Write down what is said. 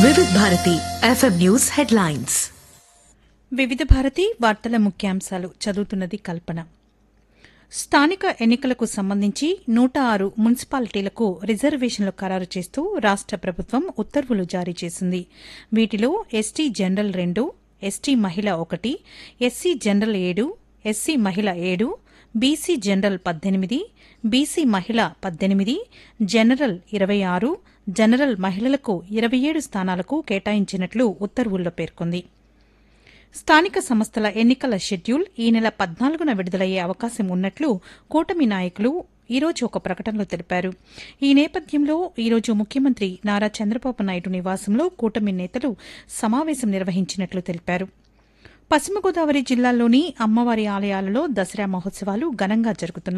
వివిధ Bharati FM news headlines వివిధ భారతి వార్తల ముఖ్యాంశాలు చదువుతున్నది కల్పన స్థానిక ఎన్నికలకు సంబంధించి నూట ఆరు మున్సిపాలిటీలకు రిజర్వేషన్లు ఖరారు చేస్తూ రాష్ట ప్రభుత్వం ఉత్తర్వులు జారీ చేసింది వీటిలో ఎస్టీ జనరల్ రెండు ఎస్టీ మహిళ ఒకటి ఎస్సీ జనరల్ ఏడు ఎస్సీ మహిళ ఏడు బీసీ జనరల్ పద్దెనిమిది బీసీ మహిళ పద్దెనిమిది జనరల్ ఇరవై ఆరు జనరల్ మహిళలకు ఇరవై ఏడు స్థానాలకు కేటాయించినట్లు ఉత్తర్వుల్లో పేర్కొంది స్థానిక సంస్థల ఎన్నికల షెడ్యూల్ ఈ నెల పద్నాలుగున విడుదలయ్యే అవకాశం ఉన్నట్లు కూటమి నాయకులు ఈరోజు ఒక ప్రకటనలో తెలిపారు ఈ నేపథ్యంలో ఈరోజు ముఖ్యమంత్రి నారా చంద్రబాబు నాయుడు నివాసంలో కూటమి నేతలు సమావేశం నిర్వహించినట్లు తెలిపారు పశ్చిమ గోదావరి జిల్లాలోని అమ్మవారి ఆలయాలలో దసరా మహోత్సవాలు ఘనంగా జరుగుతున్నాయి